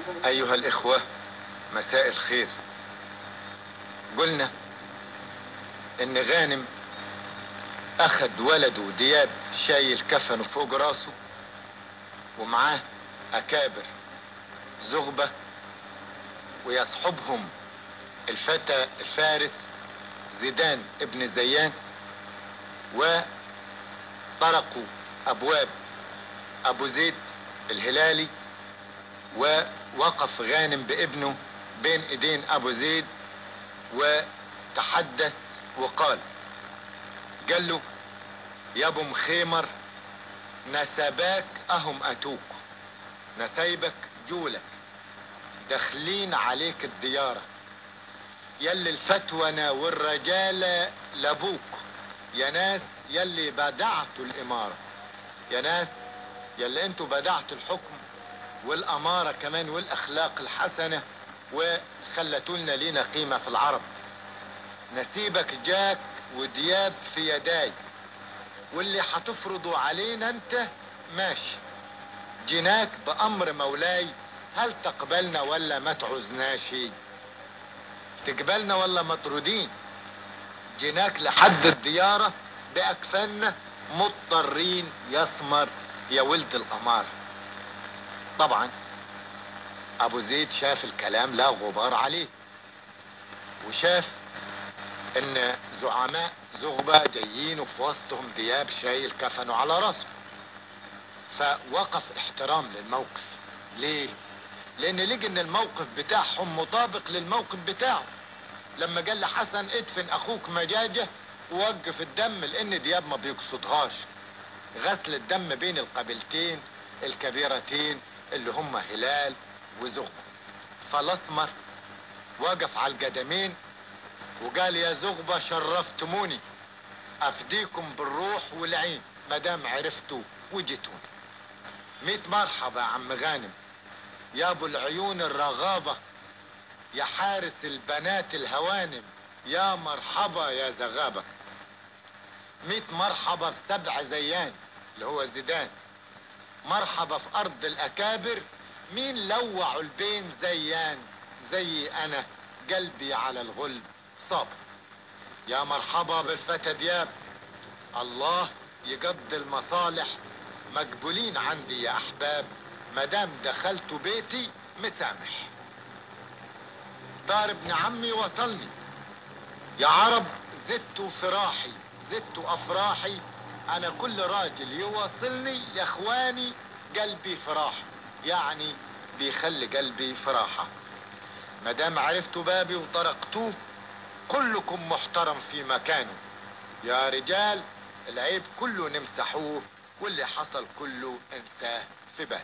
أيها الإخوة مساء الخير قلنا إن غانم أخد ولده دياب شايل كفنه فوق راسه ومعاه أكابر زغبة ويصحبهم الفتى الفارس زيدان ابن زيان وطرقوا أبواب أبو زيد الهلالي ووقف غانم بابنه بين ايدين ابو زيد وتحدث وقال قال له يا ابو مخيمر نسباك اهم اتوك نسايبك جولك داخلين عليك الديارة يلي الفتونة والرجالة لابوك يا ناس يلي بدعتوا الامارة يا ناس يلي انتوا بدعتوا الحكم والامارة كمان والاخلاق الحسنة وخلتولنا لينا قيمة في العرب نسيبك جاك ودياب في يداي واللي هتفرضوا علينا انت ماشي جيناك بامر مولاي هل تقبلنا ولا ما تعوزناش تقبلنا ولا مطرودين جيناك لحد الديارة باكفاننا مضطرين يسمر يا ولد القمار طبعا ابو زيد شاف الكلام لا غبار عليه وشاف ان زعماء زغبة جايين وفي وسطهم دياب شايل كفنه على راسه فوقف احترام للموقف ليه لان لقى ان الموقف بتاعهم مطابق للموقف بتاعه لما قال لحسن ادفن اخوك مجاجة ووقف الدم لان دياب ما بيقصدهاش غسل الدم بين القبيلتين الكبيرتين اللي هم هلال وزغبة فالاسمر وقف على القدمين وقال يا زغبة شرفتموني افديكم بالروح والعين مدام عرفتوا وجيتوني ميت مرحبا يا عم غانم يا ابو العيون الرغابة يا حارس البنات الهوانم يا مرحبا يا زغابة ميت مرحبا بسبع زيان اللي هو زيدان مرحبا في ارض الاكابر مين لوعوا البين زيان زي انا قلبي على الغلب صابر يا مرحبا بالفتى دياب الله يقضي المصالح مقبولين عندي يا احباب مدام دخلت بيتي مسامح طار ابن عمي وصلني يا عرب زدت فراحي زدت افراحي انا كل راجل يوصلني يا اخواني قلبي فراح يعني بيخلي قلبي فراحة مدام عرفتوا بابي وطرقتوه كلكم محترم في مكانه يا رجال العيب كله نمسحوه واللي حصل كله انساه في بال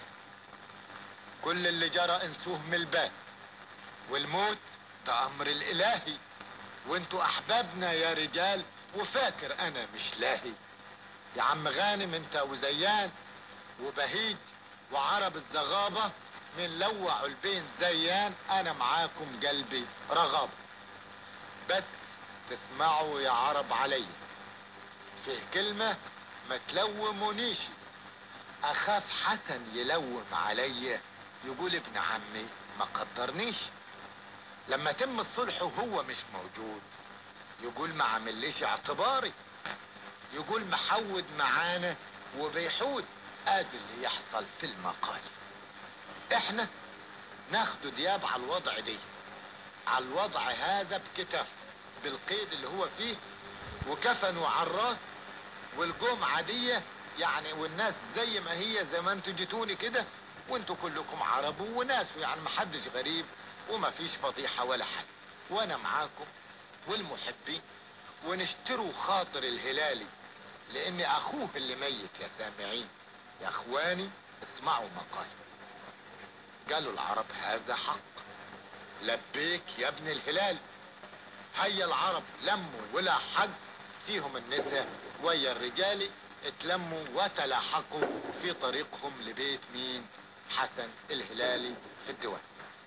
كل اللي جرى انسوه من البال والموت ده امر الالهي وانتوا احبابنا يا رجال وفاكر انا مش لاهي يا عم غانم انت وزيان وبهيج وعرب الزغابة من لوعوا البين زيان انا معاكم قلبي رغب بس تسمعوا يا عرب علي فيه كلمة ما تلومونيش اخاف حسن يلوم عليا يقول ابن عمي ما قدرنيش لما تم الصلح وهو مش موجود يقول ما عمليش اعتباري يقول محود معانا وبيحود ادي اللي يحصل في المقال احنا ناخده دياب على الوضع دي على الوضع هذا بكتف بالقيد اللي هو فيه وكفنه على الراس والجوم عادية يعني والناس زي ما هي زي ما انتوا جيتوني كده وانتوا كلكم عرب وناس يعني محدش غريب وما فيش فضيحة ولا حاجة وانا معاكم والمحبين ونشتروا خاطر الهلالي لان اخوه اللي ميت يا سامعين يا اخواني اسمعوا مقال قالوا العرب هذا حق لبيك يا ابن الهلال هيا العرب لموا ولا حق فيهم النساء ويا الرجال اتلموا وتلاحقوا في طريقهم لبيت مين حسن الهلالي في الديوان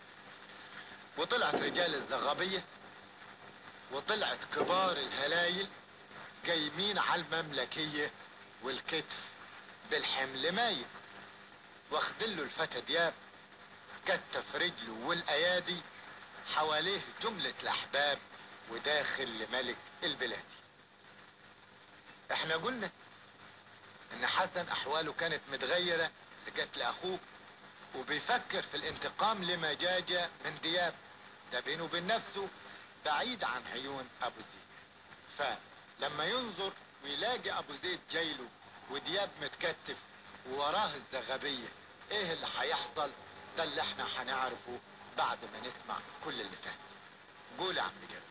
وطلعت رجال الزغبية وطلعت كبار الهلايل قايمين على المملكية والكتف بالحمل مايل واخدله الفتى دياب مكتف رجله والايادي حواليه جملة الاحباب وداخل لملك البلاد احنا قلنا ان حسن احواله كانت متغيرة لقتل اخوه وبيفكر في الانتقام لمجاجة من دياب ده بينه وبين نفسه بعيد عن عيون ابو زيد فلما ينظر ويلاقي ابو زيد جايله ودياب متكتف ووراه الزغبية ايه اللي هيحصل ده اللي احنا هنعرفه بعد ما نسمع كل اللي فات قول يا عم جد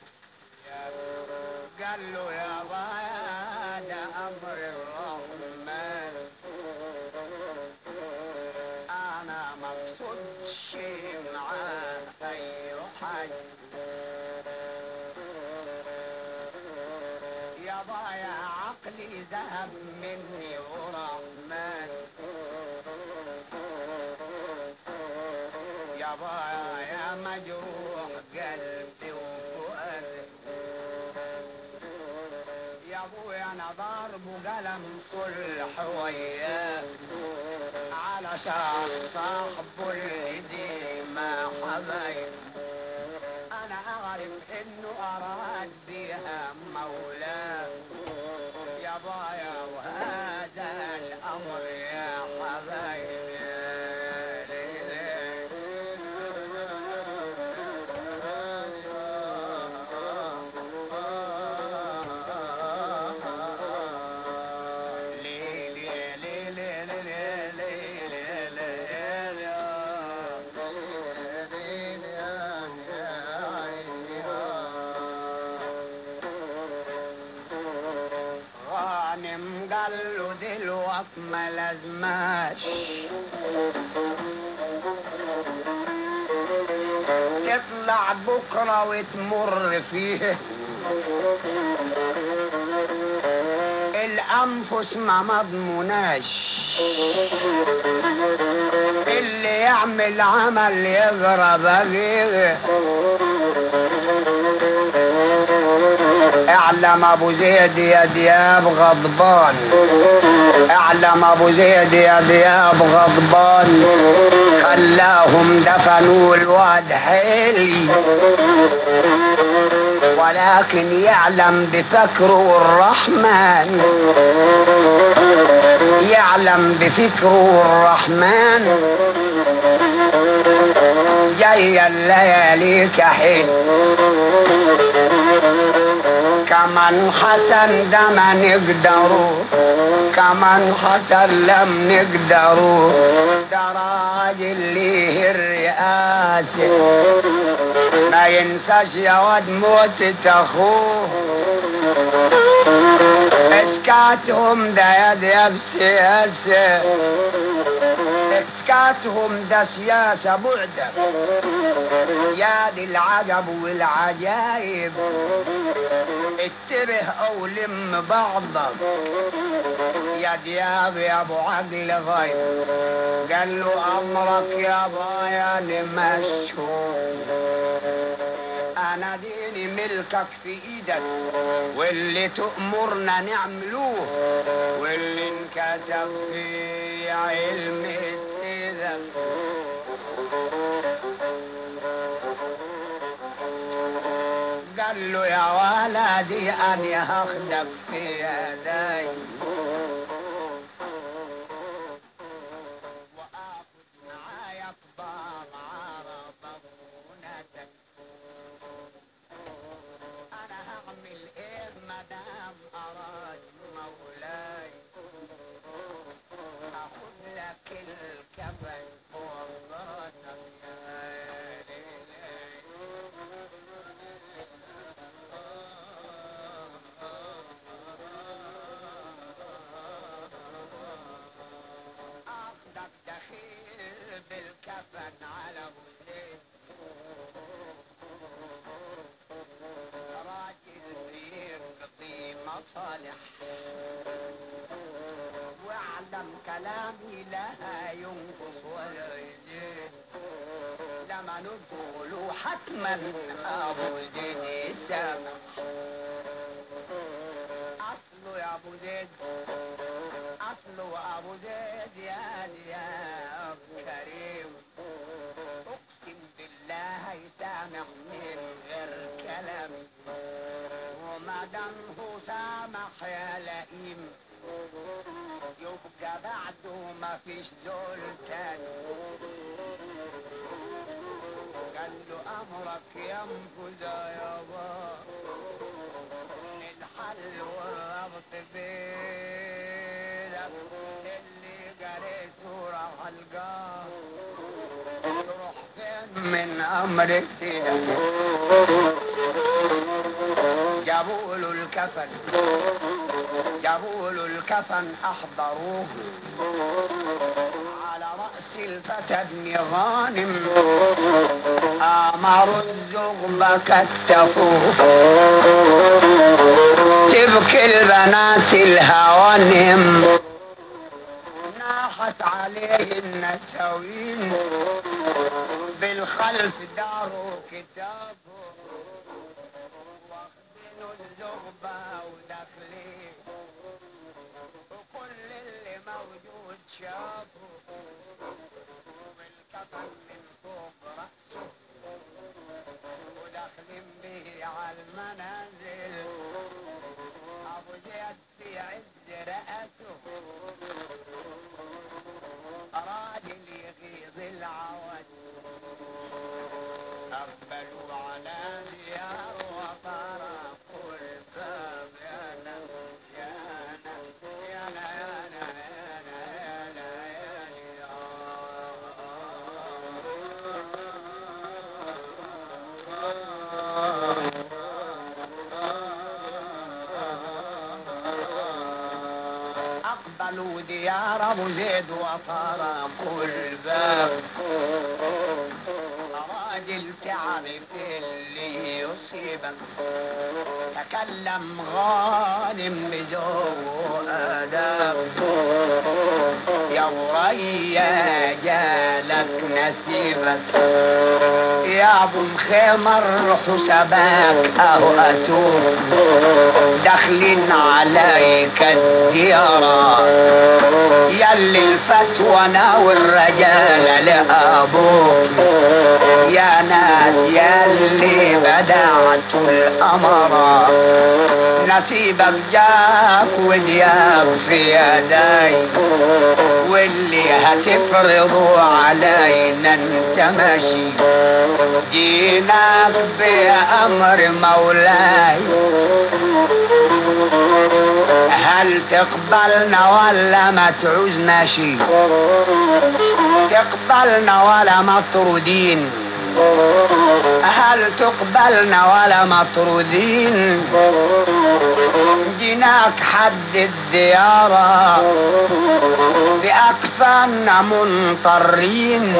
قال له يا بعد امر الرحمن انا مقصودش معاه اي حاجه يا ضايع عقلي ذهب مني ورحمن يا ضايع مجروح قلبي وفؤادي يا ابويا انا ضارب وقلم صلح وياه علشان صاحبه اللي ما حبايب انا اعرف انه اراد بها مولاه يا بايا وهذا الامر يا حبايب يا ليلي. ليلي ليلي ليلي ليلي غانم قال له دلوقت ما لازماش تطلع بكرة وتمر فيه الأنفس ما مضموناش اللي يعمل عمل يغرب بيه اعلم ابو زيد يا دياب غضبان اعلم ابو زيد يا دياب غضبان خلاهم دفنوا الواد حيلي ولكن يعلم بفكره الرحمن يعلم بفكره الرحمن جاي الليالي كحيل كمان حسن ده ما نقدروا كمان حسن لم نقدروا ده راجل ليه الرئاسة ما ينساش يا واد موتة اخوه اسكاتهم ده يا دي بسياسة اسكاتهم ده سياسة بعدة يا دي العجب والعجايب اتبه او لم بعضك يا دياب يا ابو عقل غيب قال له امرك يا بايا نمشوا انا ديني ملكك في ايدك واللي تأمرنا نعملوه واللي انكتب في علم السيدك قال له يا ولدي اني هاخدك في يدي واخد معايا كبار عرب ونتك انا هعمل ايه مدام اراد مولاي اخد لك الكبل فوق راسك يا ليلي اخدك دخيل بالكفن على وزيد راجل بيرقضي مصالح واعلم كلامي لا ينقص ولا يزيد لما ندخل حتما ابو زيد السامح اصله يا ابو زيد اصله ابو زيد يا يا كريم مادام هو سامح يا لئيم يبقى بعده ما فيش زول تاني قال له امرك ينفذ يا بابا الحل والربط بينك اللي قريته راح القاه تروح فين من امرك جابوا له الكفن جابوا له الكفن احضروه على راس الفتى ابن غانم امروا الزغبة كتفوه تبكي البنات الهوانم ناحت عليه النساوين بالخلف داروا كتابه واخدينه الزغبة وداخلين وكل اللي موجود شافه والكفن من فوق رأسه وداخلين به على المنازل أبو زيد في عز رأسه راجل يغيظ العوج أقبلوا على ديار وطرقوا الباب يا نم يا نم يا نم يا نم يا نم يا أقبلوا ديار أبو زيد وطرقوا الباب راجل تعرف اللي يصيبك تكلم غانم بذوق آداب يا وريا جالك نسيبك يا ابو مخمر حسابك اهو اتوب داخلين عليك الديارة يلي الفتوى انا والرجال لابوك يا ناس يلي بدعت الامر نصيبك جاك ودياك في يدي واللي هتفرضوا علينا انت ماشي جيناك بأمر مولاي هل تقبلنا ولا ما تعوزنا شي تقبلنا ولا مطرودين هل تقبلنا ولا مطرودين جيناك حد الديارة بأكفانا منطرين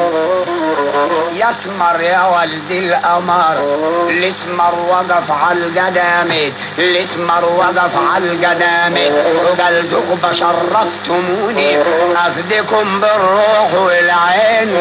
يسمر يا ولد القمر الاسمر وقف على القدامي الاسمر وقف على القدامي وقال زغبة شرفتموني أفدكم بالروح والعين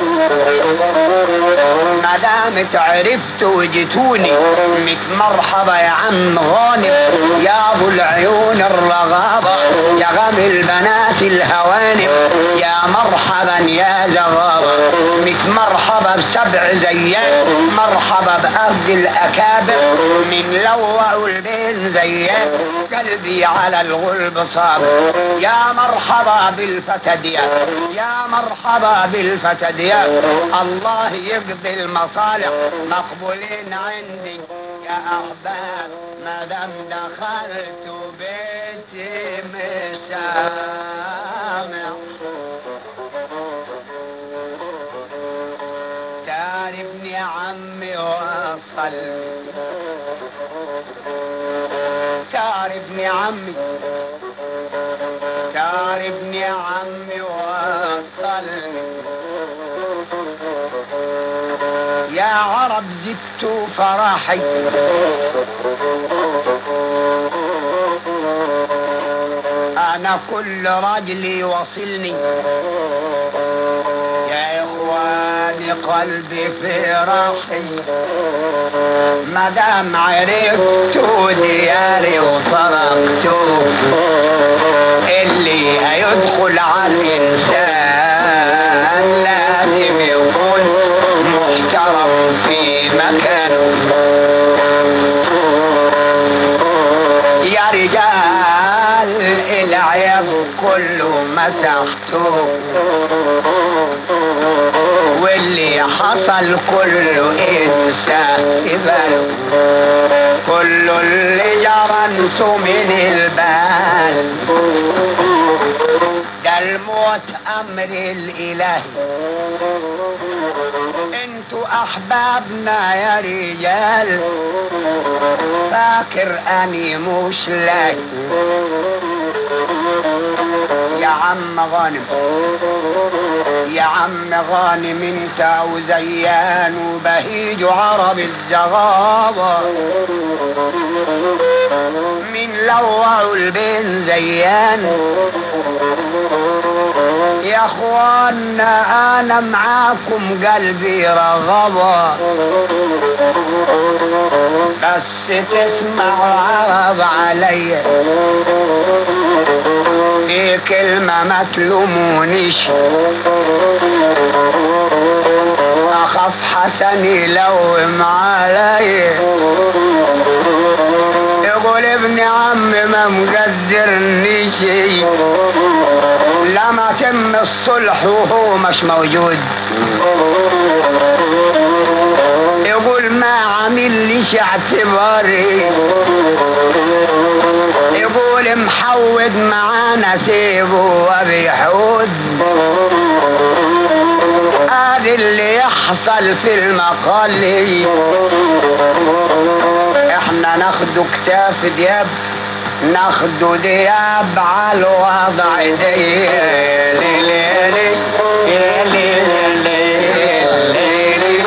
ما دامت عرفت وجيتوني مت مرحبا يا عم غانم يا ابو العيون الرغابة يا غم البنات الهوانم يا مرحبا يا زغابة مت مرحبا بسبع زيان مرحبا بأرض الأكابر من لوعوا البين زيان قلبي على الغلب صابر يا مرحبا بالفتديات يا مرحبا بالفتديات الله يقضي المصالح مقبولين عندي يا أحباب ما دام دخلت بيتي مسامع تعرفني يا عمي وصل تعرفني يا عمي تعرفني يا عمي وصلني يا عرب زدت فرحي انا كل راجل يوصلني يا اخواني قلبي في راحي مدام عرفت دياري وصرقت اللي هيدخل على الانسان لازم يكون محترم في مكانه مسحته واللي حصل كله انسى باله كل اللي جرى انسوا من البال ده الموت امر الالهي انتوا احبابنا يا رجال فاكر اني مش لاقي يا عم غانم يا عم غانم انت وزيان وبهيج عرب الزغابة من لوعوا البين زيان يا اخوانا انا معاكم قلبي رغبة بس تسمعوا عرب عليا في كلمة ما تلومونيش اخاف حسن يلوم علي يقول ابن عم ما مقدرني شي لما تم الصلح وهو مش موجود يقول ما عامل ليش اعتباري يقول محود معانا سيبه وبيحود هذا اللي يحصل في المقال احنا ناخدو كتاف دياب ناخدو دياب على الوضع دي لي لي لي يا لي لي لي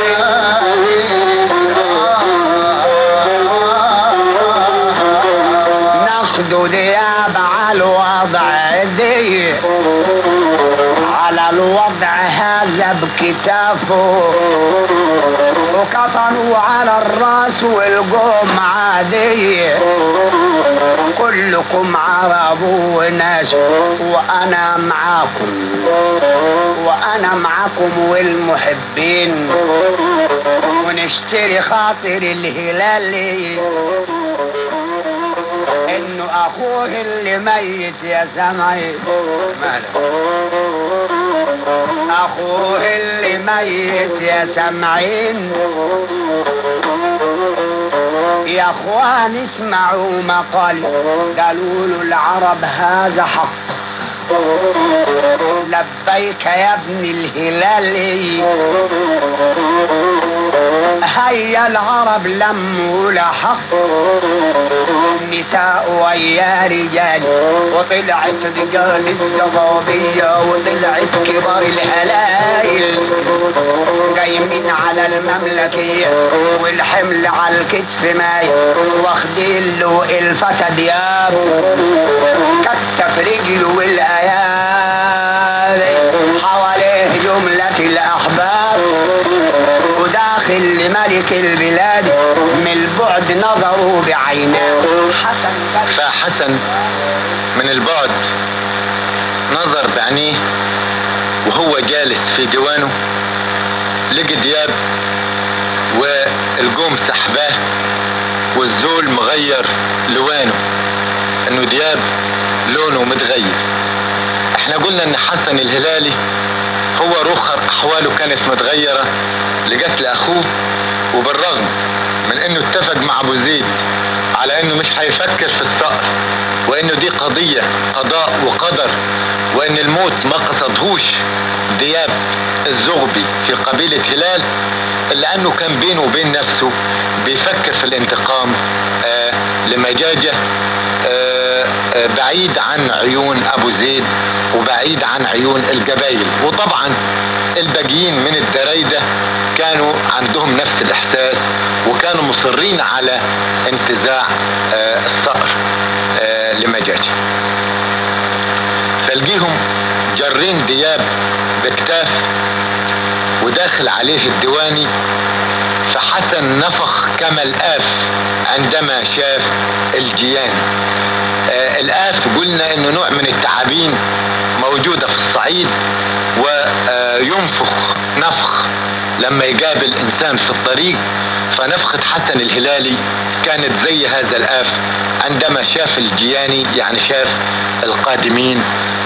ناخدو دياب على الوضع دي على الوضع هذا بكتافه وكفنوا على الراس والقوم عادي كلكم عرب وناس وانا معاكم وانا معاكم والمحبين ونشتري خاطر الهلالي انه اخوه اللي ميت يا سمعي ماله اخوه اللي ميت يا سمعين يا اخوان اسمعوا مقالي قالوا له العرب هذا حق لبيك يا ابن الهلالي هيا العرب لموا لحق نساء ويا رجال وطلعت رجال الزبابية وطلعت كبار الهلايل قايمين على المملكية والحمل على الكتف ماي واخدين له الفتى دياب كتف رجله والايادي حواليه جملة الاحباب وداخل لملك البلاد من البعد نظروا بعيناه حسن قال فحسن من البعد نظر بعينيه وهو جالس في ديوانه لقي دياب والقوم سحباه والزول مغير لوانه انه دياب لونه متغير احنا قلنا ان حسن الهلالي هو رخر احواله كانت متغيرة لقتل اخوه وبالرغم من انه اتفق مع ابو زيد على انه مش هيفكر في الصقر وانه دي قضية قضاء وقدر وان الموت ما قصدهوش دياب الزغبي في قبيلة هلال الا انه كان بينه وبين نفسه بيفكر في الانتقام آه لمجاجة آه آه بعيد عن عيون ابو زيد وبعيد عن عيون القبايل وطبعا الباقيين من الدرايدة كانوا عندهم نفس الاحساس وكانوا مصرين على انتزاع آه الصقر آه لمجاجة فلقيهم جرين دياب بكتاف وداخل عليه الديواني فحسن نفخ كما الآف عندما شاف الجيان آه الآف قلنا انه نوع من التعابين موجودة في الصعيد وينفخ نفخ لما يقابل انسان في الطريق فنفخة حسن الهلالي كانت زي هذا الآف عندما شاف الجياني يعني شاف القادمين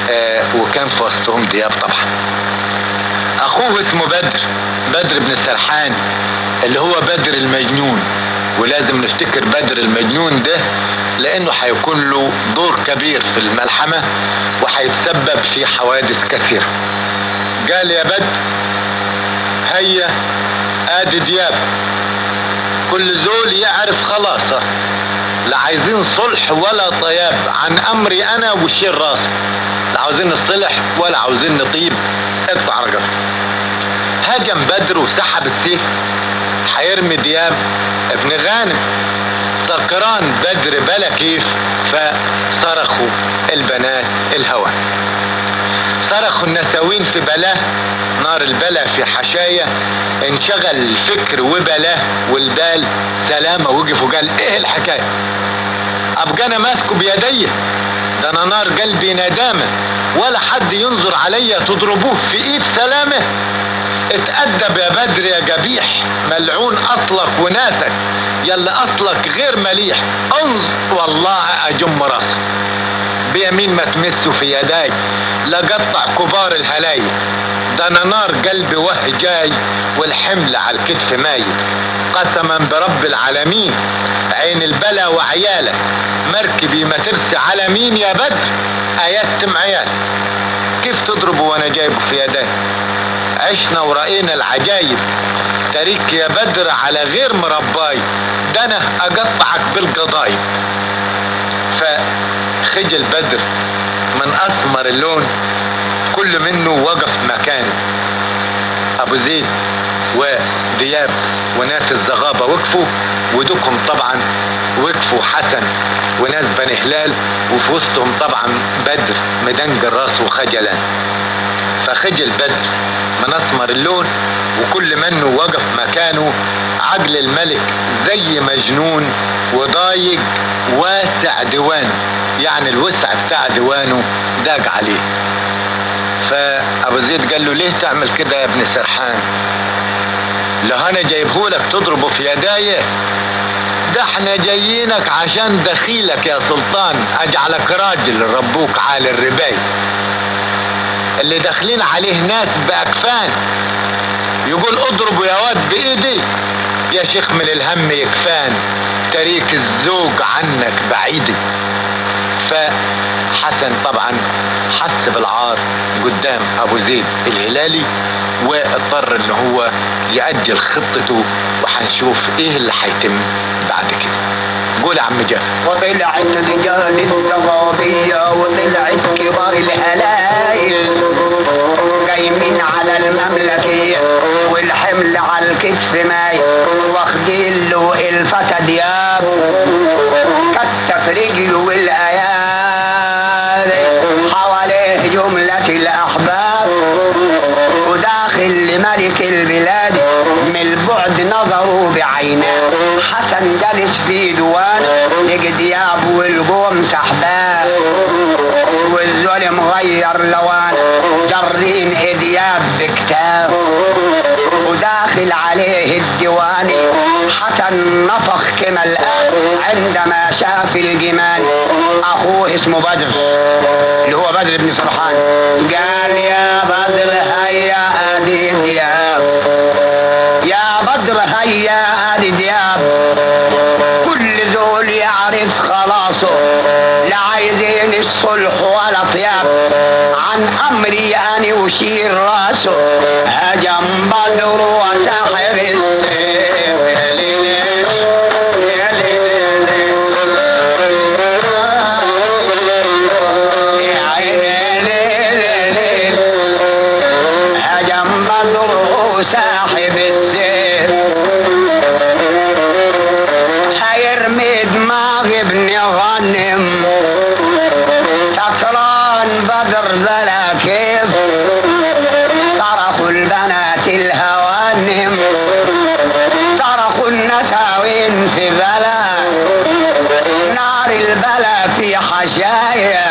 آه وكان في وسطهم دياب طبعا اخوه اسمه بدر بدر بن سرحان اللي هو بدر المجنون ولازم نفتكر بدر المجنون ده لانه هيكون له دور كبير في الملحمة وهيتسبب في حوادث كثيرة قال يا بدر هيا ادي دياب كل زول يعرف خلاصه لا عايزين صلح ولا طياب عن امري انا وشيل راسي لا عاوزين نصلح ولا عاوزين نطيب ادفع رجل هجم بدر وسحب السيف هيرمي دياب ابن غانم سكران بدر بلا كيف فصرخوا البنات الهوى صرخوا النساوين في بلاه نار البلا في حشاية انشغل الفكر وبلاه والبال سلامة وقف وقال ايه الحكاية ابقى انا ماسكه بيدي ده انا نار قلبي ندامة ولا حد ينظر عليا تضربوه في ايد سلامة اتأدب يا بدر يا جبيح ملعون اصلك وناسك يلا اصلك غير مليح انظر والله اجم راسك بيمين ما تمسه في يداي لقطع كبار الهلايل ده انا نار قلبي وه جاي والحمل على الكتف مايل قسما برب العالمين عين البلا وعيالك مركبي ما ترسي على مين يا بدر ايتم عيال كيف تضربه وانا جايبه في يداي عشنا ورأينا العجايب تاريك يا بدر على غير مرباي ده انا اقطعك بالقضايب فخجل بدر من اسمر اللون كل منه وقف مكانه ابو زيد ودياب وناس الزغابة وقفوا ودكهم طبعا وقفوا حسن وناس بني هلال وفي وسطهم طبعا بدر مدنج الراس وخجلا فخجل بدر من اسمر اللون وكل منه وقف مكانه عقل الملك زي مجنون وضايق واسع ديوانه يعني الوسع بتاع ديوانه داق عليه فابو زيد قال له ليه تعمل كده يا ابن سرحان لو انا جايبهولك تضربه في يداي ده احنا جايينك عشان دخيلك يا سلطان اجعلك راجل ربوك عالي الرباي اللي داخلين عليه ناس باكفان يقول اضربوا يا واد بايدي يا شيخ من الهم يكفان تريك الزوج عنك بعيدي فحسن طبعا حس بالعار قدام ابو زيد الهلالي واضطر ان هو يأجل خطته وحنشوف ايه اللي هيتم بعد كده قول يا عم جابر وطلعت رجال الزغابية وطلعت كبار الهلايل قايمين على المملكة والحمل على الكتف ماي واخدين له الفتى دياب كتف رجله والايادي حواليه جملة الاحباب وداخل لملك البلاد من البعد نظروا بعيناه حسن جلس في دوان لقى دياب والقوم سحباه والظلم غير لوان جرين دياب بكتاب وداخل عليه الديوان حسن نفخ كما الآن عندما شاف الجمال أخوه اسمه بدر اللي هو بدر بن سرحان قال يا بدر هيا أدي دياب يا بدر هيا أدي دياب كل زول يعرف خلاصه لا عايزين الصلح ولا طياب عن امري اني وشير راسه هجم بدر وسحر السيف يا ليل يا ليل يا عين ليل هجم بدر وساحب السيف هيرمي دماغ ابن غنم سكران بدر بلا كيف صرخوا البنات الهوانم صرخوا النساوين في بلا نار البلا في حشايا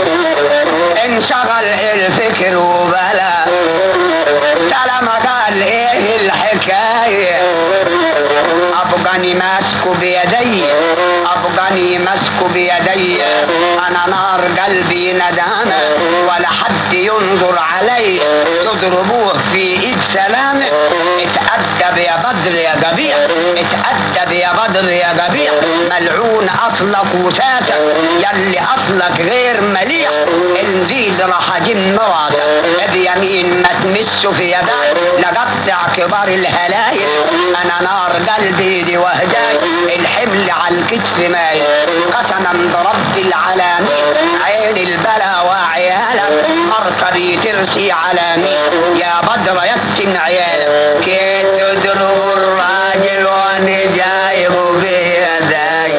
انشغل الفكر وبلا سلام قال ايه الحكايه ابقاني ماسكه بيدي ابقى فوقني مسك بيدي انا نار قلبي ندامة ولا حد ينظر علي تضربوه في ايد سلامة اتأدب يا بدر يا قبيح اتأدب يا بدر يا قبيح ملعون اصلك وساتك يلي اصلك غير مليح انزيد راح اجم راسك بيمين ما تمسه في يداي لقطع كبار الهلايل انا نار قلبي دي وهداي الحمل على الكتف ماي قسما برب العالمين عين البلا وعيالك مركبي ترسي على مين يا بدر يفتن عيالك كي تدروا الراجل وانا جايبه بيداي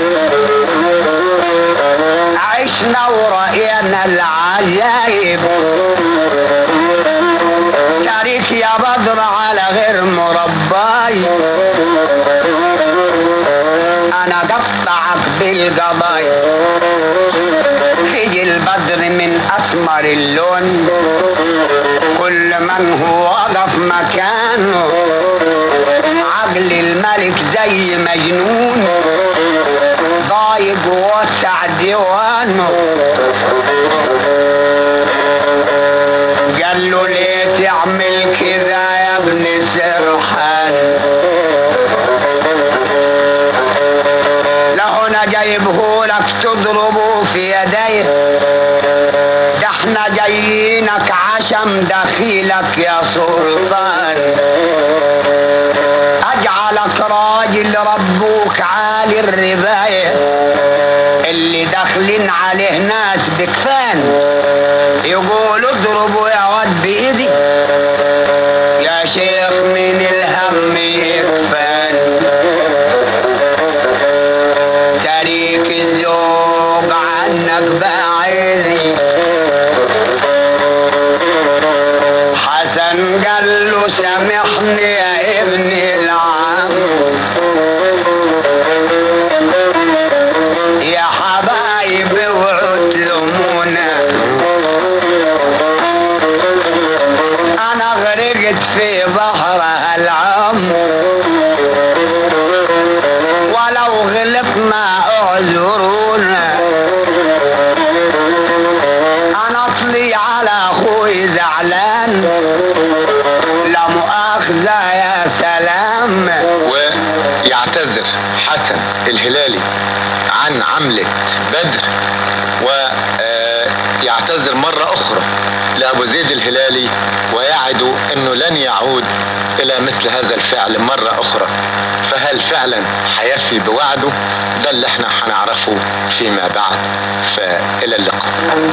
عشنا ورأينا العجايب تاريخ يا بدر على غير مرباي انا قطعك بالقضاي في البدر من اسمر اللون كل من هو وقف مكانه عقل الملك زي مجنون ضايق ووسع ديوانه قال له ليه تعمل كذا يا ابن سرحان لهنا جايبه لك تضربه في يديه ده احنا جايينك عشم دخيلك يا سلطان اجعلك راجل ربوك عالي الرباية اللي داخلين عليه ناس بكفان يقولوا اضربوا يا واد بايدي يا شيخ من الهم يكفان تاريك الذوق عنك بعيدي حسن قال له سامحني يا ابني العم يا حبايب اوعوا تلومونا انا غرقت في بحر العم ولو غلطنا اعذرونا انا اصلي على اخوي زعلان لا مؤاخذة يا سلام ويعتذر حسن الهلالي عن عملة بدر ويعتذر مرة أخرى لأبو زيد الهلالي ويعد أنه لن يعود إلى مثل هذا الفعل مرة أخرى فهل فعلا حيفي بوعده ده اللي احنا هنعرفه فيما بعد فإلى اللقاء